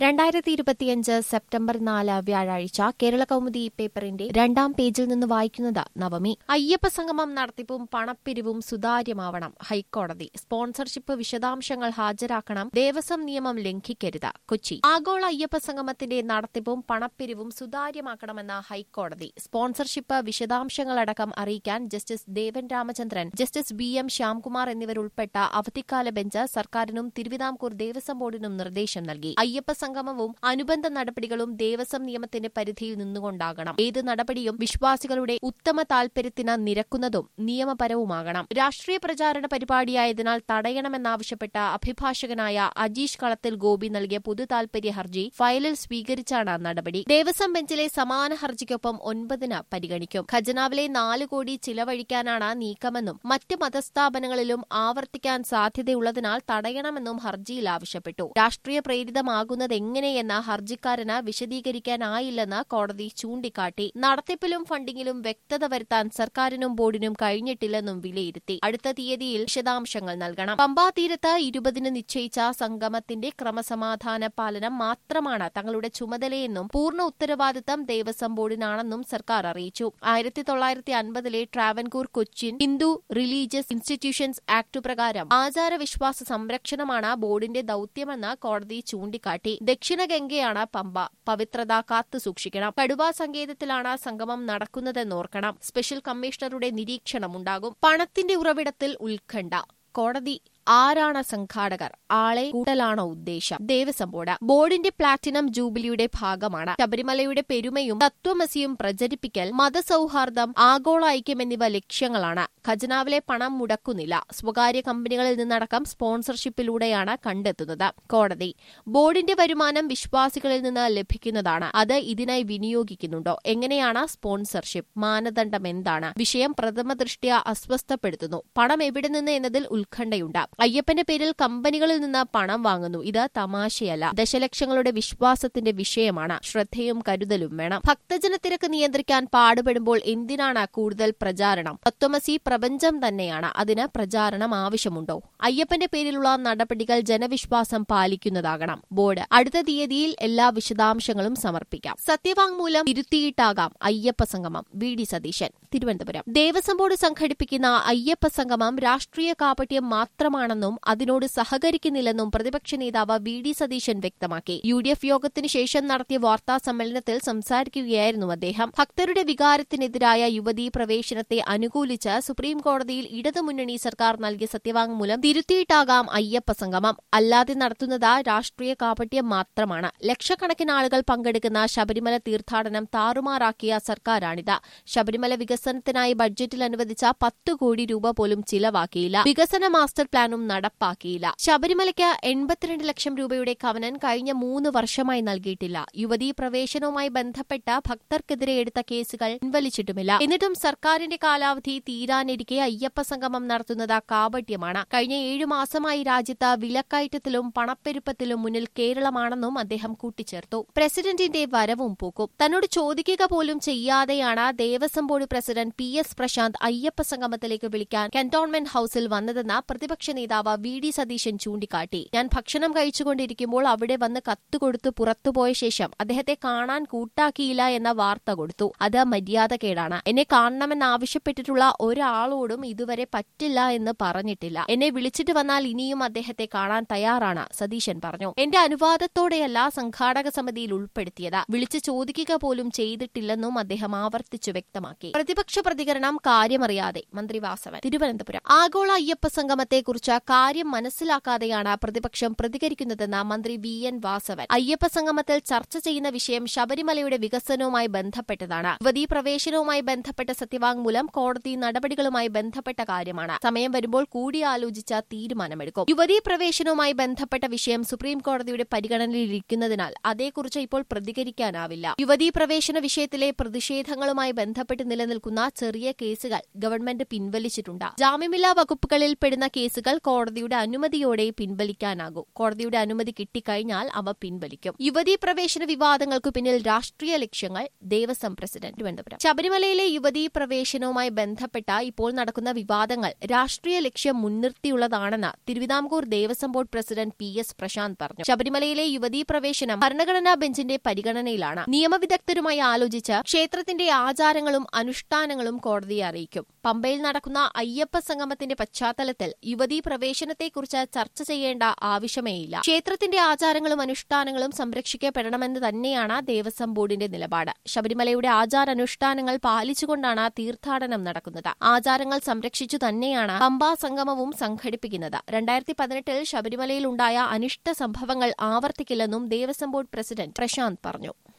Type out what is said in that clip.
രണ്ടായിരത്തി ഇരുപത്തിയഞ്ച് സെപ്റ്റംബർ നാല് വ്യാഴാഴ്ച കേരള കൗമുദി പേപ്പറിന്റെ രണ്ടാം പേജിൽ നിന്ന് വായിക്കുന്നത് നവമി അയ്യപ്പ സംഗമം നടത്തിപ്പും പണപ്പിരിവും സുതാര്യമാവണം ഹൈക്കോടതി സ്പോൺസർഷിപ്പ് വിശദാംശങ്ങൾ ഹാജരാക്കണം ദേവസ്വം നിയമം ലംഘിക്കരുത് കൊച്ചി ആഗോള അയ്യപ്പ സംഗമത്തിന്റെ നടത്തിപ്പും പണപ്പിരിവും സുതാര്യമാക്കണമെന്ന ഹൈക്കോടതി സ്പോൺസർഷിപ്പ് വിശദാംശങ്ങളടക്കം അറിയിക്കാൻ justice Devan Ramachandran justice B M Shyamkumar എന്നിവരുൾപ്പെട്ട അവധിക്കാല ബെഞ്ച് സർക്കാരിനും തിരുവിതാംകൂർ ദേവസ്വം ബോർഡിനും നിർദ്ദേശം നൽകി അയ്യപ്പ സംഗമവും അനുബന്ധ നടപടികളും ദേവസ്വം നിയമത്തിന്റെ പരിധിയിൽ നിന്നുകൊണ്ടാകണം ഏത് നടപടിയും വിശ്വാസികളുടെ ഉത്തമ താൽപര്യത്തിന് നിരക്കുന്നതും നിയമപരവുമാകണം രാഷ്ട്രീയ പ്രചാരണ പരിപാടിയായതിനാൽ തടയണമെന്നാവശ്യപ്പെട്ട അഭിഭാഷകനായ അജീഷ് കളത്തിൽ ഗോപി നൽകിയ പൊതു താൽപര്യ ഹർജി ഫയലിൽ സ്വീകരിച്ചാണ് നടപടി ദേവസ്വം ബെഞ്ചിലെ സമാന ഹർജിക്കൊപ്പം ഒൻപതിന് പരിഗണിക്കും ഖജനാവിലെ നാല് കോടി ചിലവഴിക്കാനാണ് നീക്കമെന്നും മറ്റ് മതസ്ഥാപനങ്ങളിലും ആവർത്തിക്കാൻ സാധ്യതയുള്ളതിനാൽ തടയണമെന്നും ഹർജിയിൽ ആവശ്യപ്പെട്ടു രാഷ്ട്രീയ പ്രേരിതമാകുന്നത് എങ്ങനെയെന്ന് ഹർജിക്കാരന് വിശദീകരിക്കാനായില്ലെന്ന് കോടതി ചൂണ്ടിക്കാട്ടി നടത്തിപ്പിലും ഫണ്ടിങ്ങിലും വ്യക്തത വരുത്താൻ സർക്കാരിനും ബോർഡിനും കഴിഞ്ഞിട്ടില്ലെന്നും വിലയിരുത്തി അടുത്ത തീയതിയിൽ വിശദാംശങ്ങൾ നൽകണം പമ്പാ തീരത്ത് ഇരുപതിന് നിശ്ചയിച്ച സംഗമത്തിന്റെ ക്രമസമാധാന പാലനം മാത്രമാണ് തങ്ങളുടെ ചുമതലയെന്നും പൂർണ്ണ ഉത്തരവാദിത്തം ദേവസ്വം ബോർഡിനാണെന്നും സർക്കാർ അറിയിച്ചു ആയിരത്തി തൊള്ളായിരത്തി അൻപതിലെ Travancore Cochin Hindu Religious Institutions Act പ്രകാരം ആചാരവിശ്വാസ സംരക്ഷണമാണ് ബോർഡിന്റെ ദൌത്യമെന്ന് കോടതി ചൂണ്ടിക്കാട്ടി ദക്ഷിണ ഗംഗയാണ് പമ്പ പവിത്രത കാത്തു സൂക്ഷിക്കണം കടുവ സങ്കേതത്തിലാണ് സംഗമം നടക്കുന്നതെന്നോർക്കണം സ്പെഷ്യൽ കമ്മീഷണറുടെ നിരീക്ഷണമുണ്ടാകും പണത്തിന്റെ ഉറവിടത്തിൽ ഉത്കണ്ഠ കോടതി ആരാണ് സംഘാടകർ ആളെ കൂട്ടലാണോ ഉദ്ദേശം ദേവസ്വം ബോർഡ് ബോർഡിന്റെ പ്ലാറ്റിനം ജൂബിലിയുടെ ഭാഗമാണ് ശബരിമലയുടെ പെരുമയും തത്വമസിയും പ്രചരിപ്പിക്കൽ മതസൌഹാർദ്ദം ആഗോള ഐക്യം എന്നിവ ലക്ഷ്യങ്ങളാണ് ഖജനാവിലെ പണം മുടക്കുന്നില്ല സ്വകാര്യ കമ്പനികളിൽ നിന്നടക്കം സ്പോൺസർഷിപ്പിലൂടെയാണ് കണ്ടെത്തുന്നത് കോടതി ബോർഡിന്റെ വരുമാനം വിശ്വാസികളിൽ നിന്ന് ലഭിക്കുന്നതാണ് അത് ഇതിനായി വിനിയോഗിക്കുന്നുണ്ടോ എങ്ങനെയാണ് സ്പോൺസർഷിപ്പ് മാനദണ്ഡം എന്താണ് വിഷയം പ്രഥമ ദൃഷ്ട്യ അസ്വസ്ഥപ്പെടുത്തുന്നു പണം എവിടെ നിന്ന് എന്നതിൽ ഉത്കണ്ഠയുണ്ട് അയ്യപ്പന്റെ പേരിൽ കമ്പനികളിൽ നിന്ന് പണം വാങ്ങുന്നു ഇത് തമാശയല്ല ദശലക്ഷങ്ങളുടെ വിശ്വാസത്തിന്റെ വിഷയമാണ് ശ്രദ്ധയും കരുതലും വേണം ഭക്തജന തിരക്ക് നിയന്ത്രിക്കാൻ പാടുപെടുമ്പോൾ എന്തിനാണ് കൂടുതൽ പ്രചാരണം തത്വമസി പ്രപഞ്ചം തന്നെയാണ് അതിന് പ്രചാരണം ആവശ്യമുണ്ടോ അയ്യപ്പന്റെ പേരിലുള്ള നടപടികൾ ജനവിശ്വാസം പാലിക്കുന്നതാകണം ബോർഡ് അടുത്ത തീയതിയിൽ എല്ലാ വിശദാംശങ്ങളും സമർപ്പിക്കാം സത്യവാങ്മൂലം ഇരുത്തിയിട്ടാകാം അയ്യപ്പ സംഗമം V D Satheesan Thiruvananthapuram Devaswom board സംഘടിപ്പിക്കുന്ന അയ്യപ്പ സംഗമം രാഷ്ട്രീയ കാപട്യം മാത്രമാണെന്നും അതിനോട് സഹകരിക്കുന്നില്ലെന്നും പ്രതിപക്ഷ നേതാവ് വി ഡി സതീശൻ വ്യക്തമാക്കി യു ഡി എഫ് യോഗത്തിനു ശേഷം നടത്തിയ വാർത്താ സമ്മേളനത്തിൽ സംസാരിക്കുകയായിരുന്നു അദ്ദേഹം ഭക്തരുടെ വികാരത്തിനെതിരായ യുവതീ പ്രവേശനത്തെ അനുകൂലിച്ച് സുപ്രീം കോടതിയിൽ ഇടതുമുന്നണി സർക്കാർ നൽകിയ സത്യവാങ്മൂലം തിരുത്തിയിട്ടാകാം അയ്യപ്പ സംഗമം അല്ലാതെ നടത്തുന്നത് രാഷ്ട്രീയ കാപട്യം മാത്രമാണ് ലക്ഷക്കണക്കിന് ആളുകൾ പങ്കെടുക്കുന്ന ശബരിമല തീർത്ഥാടനം താറുമാറാക്കിയ സർക്കാരാണിത് ശബരിമല വികസനത്തിനായി ബഡ്ജറ്റിൽ അനുവദിച്ച പത്ത് കോടി രൂപ പോലും ചിലവാക്കിയില്ല വികസന മാസ്റ്റർ പ്ലാനും നടപ്പാക്കിയില്ല ശബരിമലയ്ക്ക് എൺപത്തിരണ്ട് ലക്ഷം രൂപയുടെ കവനൻ കഴിഞ്ഞ മൂന്ന് വർഷമായി നൽകിയിട്ടില്ല യുവതീ പ്രവേശനവുമായി ബന്ധപ്പെട്ട ഭക്തർക്കെതിരെ എടുത്ത കേസുകൾ പിൻവലിച്ചിട്ടുമില്ല എന്നിട്ടും സർക്കാരിന്റെ കാലാവധി തീരാനിരിക്കെ അയ്യപ്പ സംഗമം നടത്തുന്നത് കാപട്യമാണ് കഴിഞ്ഞ ഏഴു മാസമായി രാജ്യത്ത് വിലക്കയറ്റത്തിലും പണപ്പെരുപ്പത്തിലും മുന്നിൽ കേരളമാണെന്നും അദ്ദേഹം കൂട്ടിച്ചേർത്തു പ്രസിഡന്റിന്റെ വരവും പോക്കും തന്നോട് ചോദിക്കുക പോലും ചെയ്യാതെയാണ് Devaswom board president P S Prashanth Ayyappa സംഗമത്തിലേക്ക് വിളിക്കാൻ കന്റോൺമെന്റ് ഹൌസിൽ വന്നതെന്ന് പ്രതിപക്ഷ നേതാവ് വി ഡി സതീശൻ ചൂണ്ടിക്കാട്ടി ഞാൻ ഭക്ഷണം കഴിച്ചുകൊണ്ടിരിക്കുമ്പോൾ അവിടെ വന്ന് കത്തുകൊടുത്ത് പുറത്തുപോയ ശേഷം അദ്ദേഹത്തെ കാണാൻ കൂട്ടാക്കിയില്ല എന്ന വാർത്ത കൊടുത്തു അത് മര്യാദകേടാണ് എന്നെ കാണണമെന്നാവശ്യപ്പെട്ടിട്ടുള്ള ഒരാളോടും ഇതുവരെ പറ്റില്ല എന്ന് പറഞ്ഞിട്ടില്ല എന്നെ വിളിച്ചിട്ട് വന്നാൽ ഇനിയും അദ്ദേഹത്തെ കാണാൻ തയ്യാറാണ് സതീശൻ പറഞ്ഞു എന്റെ അനുവാദത്തോടെയല്ല സംഘാടക സമിതിയിൽ ഉൾപ്പെടുത്തിയത് വിളിച്ച് ചോദിക്കുക പോലും ചെയ്തിട്ടില്ലെന്നും അദ്ദേഹം ആവർത്തിച്ചു വ്യക്തമാക്കി പ്രതിപക്ഷ പ്രതികരണം കാര്യമറിയാതെ മന്ത്രി വാസവൻ തിരുവനന്തപുരം ആഗോള അയ്യപ്പ സംഗമത്തെക്കുറിച്ച് കാര്യം മനസ്സിലാക്കാതെയാണ് പ്രതിപക്ഷം പ്രതികരിക്കുന്നതെന്ന് മന്ത്രി വി എൻ വാസവൻ അയ്യപ്പ സംഗമത്തിൽ ചർച്ച ചെയ്യുന്ന വിഷയം ശബരിമലയുടെ വികസനവുമായി ബന്ധപ്പെട്ടതാണ് യുവതീ പ്രവേശനവുമായി ബന്ധപ്പെട്ട സത്യവാങ്മൂലം കോടതി നടപടികളുമായി ബന്ധപ്പെട്ട കാര്യമാണ് സമയം വരുമ്പോൾ കൂടിയാലോചിച്ച തീരുമാനമെടുക്കും യുവതീ പ്രവേശനവുമായി ബന്ധപ്പെട്ട വിഷയം സുപ്രീം കോടതിയുടെ പരിഗണനയിലിരിക്കുന്നതിനാൽ അതേക്കുറിച്ച് ഇപ്പോൾ പ്രതികരിക്കാനാവില്ല യുവതീ പ്രവേശന വിഷയത്തിലെ പ്രതിഷേധങ്ങളുമായി ബന്ധപ്പെട്ട് നിലനിൽക്കുന്ന ചെറിയ കേസുകൾ ഗവൺമെന്റ് പിൻവലിച്ചിട്ടുണ്ട് ജാമ്യമില്ലാ വകുപ്പുകളിൽ പെടുന്ന കേസുകൾ കോടതിയുടെ അനുമതിയോടെ പിൻവലിക്കാനാകൂ കോടതിയുടെ അനുമതി കിട്ടിക്കഴിഞ്ഞാൽ അവ പിൻവലിക്കും യുവതീ പ്രവേശന വിവാദങ്ങൾക്കു പിന്നിൽ രാഷ്ട്രീയ ലക്ഷ്യങ്ങൾ ദേവസ്വം പ്രസിഡന്റ് തിരുവനന്തപുരം ശബരിമലയിലെ യുവതീ പ്രവേശനവുമായി ബന്ധപ്പെട്ട ഇപ്പോൾ നടക്കുന്ന വിവാദങ്ങൾ രാഷ്ട്രീയ ലക്ഷ്യം മുൻനിർത്തിയുള്ളതാണെന്ന് Thiruvithamkoor Devaswom board president P S Prashanth പറഞ്ഞു ശബരിമലയിലെ യുവതീ പ്രവേശനം ഭരണഘടനാ ബെഞ്ചിന്റെ പരിഗണനയിലാണ് നിയമവിദഗ്ധരുമായി ആലോചിച്ച് ക്ഷേത്രത്തിന്റെ ആചാരങ്ങളും അനുഷ്ഠാനങ്ങളും കോടതിയെ അറിയിക്കും പമ്പയിൽ നടക്കുന്ന അയ്യപ്പ സംഗമത്തിന്റെ പശ്ചാത്തലത്തിൽ യുവതീ പ്രവേശനത്തെക്കുറിച്ച് ചർച്ച ചെയ്യേണ്ട ആവശ്യമേയില്ല ക്ഷേത്രത്തിന്റെ ആചാരങ്ങളും അനുഷ്ഠാനങ്ങളും സംരക്ഷിക്കപ്പെടണമെന്ന് തന്നെയാണ് ദേവസ്വം ബോർഡിന്റെ നിലപാട് ശബരിമലയുടെ ആചാരാനുഷ്ഠാനങ്ങൾ പാലിച്ചുകൊണ്ടാണ് തീർത്ഥാടനം നടക്കുന്നത് ആചാരങ്ങൾ സംരക്ഷിച്ചു തന്നെയാണ് പമ്പാ സംഗമവും സംഘടിപ്പിക്കുന്നത് രണ്ടായിരത്തി പതിനെട്ടിൽ ശബരിമലയിലുണ്ടായ അനിഷ്ട സംഭവങ്ങൾ ആവർത്തിക്കില്ലെന്നും ദേവസ്വം ബോർഡ് പ്രസിഡന്റ് പ്രശാന്ത് പറഞ്ഞു